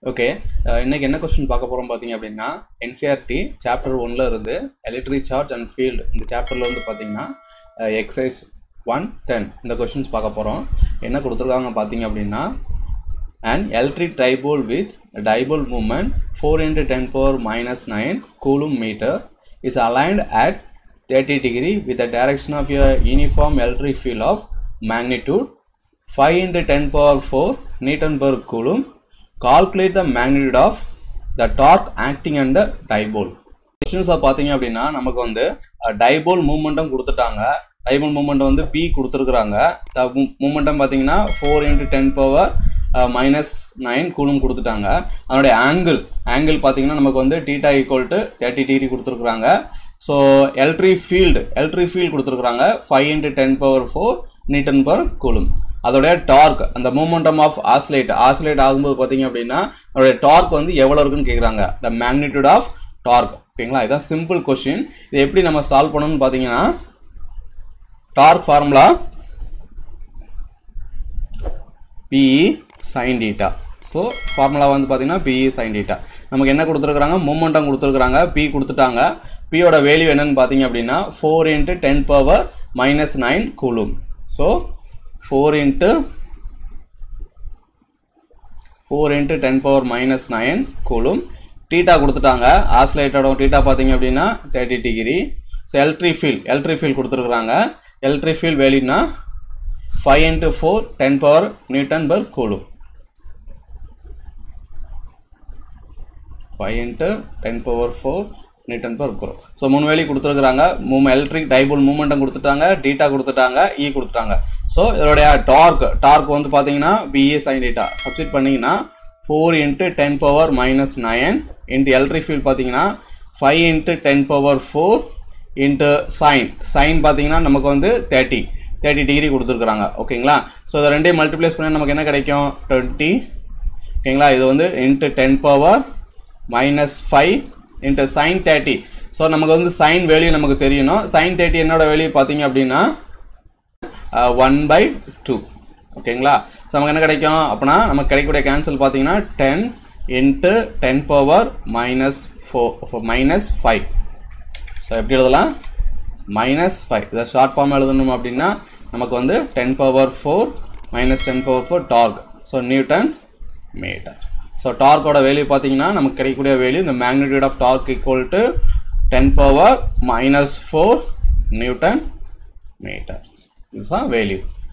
okay இன்னைக்கு என்ன question பார்க்க போகிறோம் பார்த்தீங்க அப்படின்னா என்சிஆர்டி சாப்டர் ஒன்ல இருந்து எலக்ட்ரிக் சார்ஜ் அண்ட் ஃபீல்டு இந்த சாப்டரில் வந்து பார்த்தீங்கன்னா எக்ஸசைஸ் ஒன் டென் இந்த கொஸ்டின்ஸ் பார்க்க போகிறோம் என்ன கொடுத்துருக்காங்க பார்த்தீங்க அப்படின்னா and electric dipole with dipole moment four into ten power minus nine coulomb metre is aligned at thirty degree with the direction of a uniform electric field of magnitude five into ten power four newton per coulomb calculate the magnitude of the torque acting on the dipole கொஸ்டின்ஸை பார்த்தீங்க அப்படின்னா நமக்கு வந்து dipole momentum கொடுத்துட்டாங்க dipole momentum வந்து P கொடுத்துருக்குறாங்க momentum பார்த்தீங்கன்னா four into ten power minus nine coulomb கொடுத்துட்டாங்க அதனுடைய ஆங்கிள் ஆங்கிள் பார்த்தீங்கன்னா நமக்கு வந்து theta equal to thirty degree கொடுத்துருக்குறாங்க so electric field electric field கொடுத்துருக்குறாங்க five into ten power four newton per coulomb அதோடைய டார்க் அந்த மூமெண்டம் ஆஃப் ஆசிலேட் ஆசிலேட் ஆகும்போது பார்த்தீங்க அப்படின்னா அதோடைய டார்க் வந்து எவ்வளோ இருக்குன்னு கேட்குறாங்க த மேக்னிடியூட் ஆஃப் டார்க் ஓகேங்களா இதான் சிம்பிள் கொஸ்டின் இதை எப்படி நம்ம சால்வ் பண்ணணும்னு பார்த்தீங்கன்னா torque formula P E sine theta so formula வந்து பார்த்தீங்கன்னா பிஇ சைன் டீட்டா நமக்கு என்ன கொடுத்துருக்குறாங்க மூமெண்டம் கொடுத்துருக்குறாங்க பி கொடுத்துட்டாங்க பியோட வேல்யூ என்னன்னு பார்த்தீங்க அப்படின்னா four into ten power minus nine coulomb so four into four into ten power minus nine coulomb theta கொடுத்துட்டாங்க ஆஸ்லேட்டோட டீட்டா பார்த்தீங்க அப்படின்னா thirty degree so electric field electric field கொடுத்துருக்குறாங்க எல்ட்ரி ஃபீல் வேல்யூனா five into four ten power newton per coulomb five into ten power four newton per குரோ so மூணு value கொடுத்துருக்குறாங்க மூணு எலக்ட்ரிக் டைபோல் மூமெண்டம் கொடுத்துட்டாங்க டீட்டா கொடுத்துட்டாங்க இ கொடுத்துட்டாங்க so இதோடைய டார்க் டார்க் வந்து பார்த்தீங்கன்னா பிஏ சைன் டீட்டா சப்ஸ்டிட் பண்ணிங்கன்னா four into ten power minus nine into electric field பார்த்தீங்கன்னா five into ten power four into sine sine பார்த்தீங்கன்னா நமக்கு வந்து தேர்ட்டி தேர்ட்டி டிகிரி கொடுத்துருக்குறாங்க ஓகேங்களா ஸோ இதை ரெண்டையும் மல்டிப்ளேஸ் பண்ணால் நமக்கு என்ன கிடைக்கும் டுவெண்ட்டி ஓகேங்களா இது வந்து into ten power minus five into sine thirty so நமக்கு வந்து சைன் வேல்யூ நமக்கு தெரியணும் சைன் தேர்ட்டி என்னோட வேல்யூ பார்த்தீங்க அப்படின்னா ஒன் பை டூ ஓகேங்களா ஸோ நமக்கு என்ன கிடைக்கும் அப்படின்னா நமக்கு கிடைக்கக்கூடிய கேன்சல் பார்த்தீங்கன்னா ten into ten power minus four minus five so எப்படி எழுதலாம் மைனஸ் ஃபைவ் இதை ஷார்ட் ஃபார்ம் எழுதணும் அப்படின்னா நமக்கு வந்து ten power four minus ten power four torque so newton metre so டார்க்கோட வேல்யூ பார்த்தீங்கன்னா நமக்கு கிடைக்கக்கூடிய வேல்யூ இந்த magnitude of torque equal to ten power minus four newton metre இதுதான் வேல்யூ